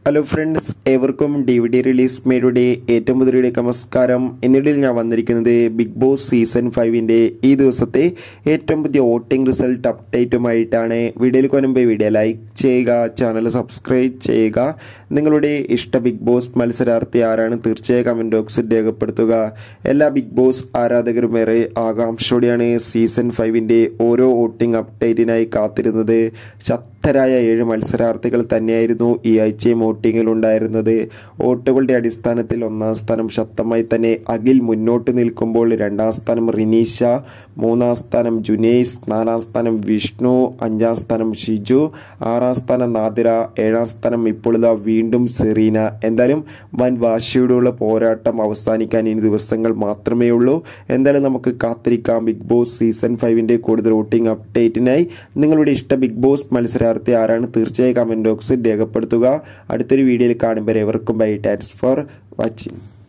hello friends ഏവർക്കും D V D release മേയുടെ ഏറ്റവും പുതിയയിലേക്ക് നമസ്കാരം എന്നിടയിൽ ഞാൻ വന്നിരിക്കുന്നത് ബിഗ് ബോസ് സീസൺ ഫൈവിൻ്റെ ഈ ദിവസത്തെ ഏറ്റവും പുതിയ വോട്ടിംഗ് റിസൾട്ട് അപ്ഡേറ്റുമായിട്ടാണ് വീഡിയോയിൽ കൊനുമ്പ് വീഡിയോ ലൈക്ക് ചെയ്യുക ചാനൽ സബ്സ്ക്രൈബ് ചെയ്യുക നിങ്ങളുടെ ഇഷ്ട ബിഗ് ബോസ് മത്സരാർത്ഥി ആരാണ് തീർച്ചയായും കമൻറ്റ് ബോക്സിൽ രേഖപ്പെടുത്തുക എല്ലാ ബിഗ് ബോസ് ആരാധകരും ഏറെ ആകാംക്ഷയോടെയാണ് സീസൺ ഫൈവിൻ്റെ ഓരോ വോട്ടിംഗ് അപ്ഡേറ്റിനായി കാത്തിരുന്നത് ശക്തരായ ഏഴ് മത്സരാർത്ഥികൾ തന്നെയായിരുന്നു ഈ ആഴ്ചയും വോട്ടിങ്ങിൽ ഉണ്ടായിരുന്നത് വോട്ടുകളുടെ അടിസ്ഥാനത്തിൽ ഒന്നാം സ്ഥാനം ശക്തമായി തന്നെ അഖിൽ മുന്നോട്ട് നിൽക്കുമ്പോൾ രണ്ടാം സ്ഥാനം റിനീഷ മൂന്നാം സ്ഥാനം ജുനൈസ് നാലാം സ്ഥാനം വിഷ്ണു അഞ്ചാം സ്ഥാനം ഷിജു ആറാം സ്ഥാനം നാദിര ഏഴാം സ്ഥാനം ഇപ്പോൾ ഇതാ വീണ്ടും സെറീന എന്തായാലും വൻ വാശിയോടുള്ള പോരാട്ടം അവസാനിക്കാൻ ഇനി ദിവസങ്ങൾ മാത്രമേ ഉള്ളൂ എന്തായാലും നമുക്ക് കാത്തിരിക്കാം ബിഗ് ബോസ് സീസൺ ഫൈവിൻ്റെ കൂടുതൽ വോട്ടിംഗ് അപ്ഡേറ്റിനായി നിങ്ങളുടെ ഇഷ്ട ബിഗ് ബോസ് മത്സരാർത്ഥി ആരാണ് തീർച്ചയായും കമൻറ്റ് ബോക്സിൽ രേഖപ്പെടുത്തുക അടുത്തൊരു വീഡിയോയിൽ കാണുമ്പോൾ എവർക്കും ബൈ താങ്ക്സ് ഫോർ വാച്ചിങ്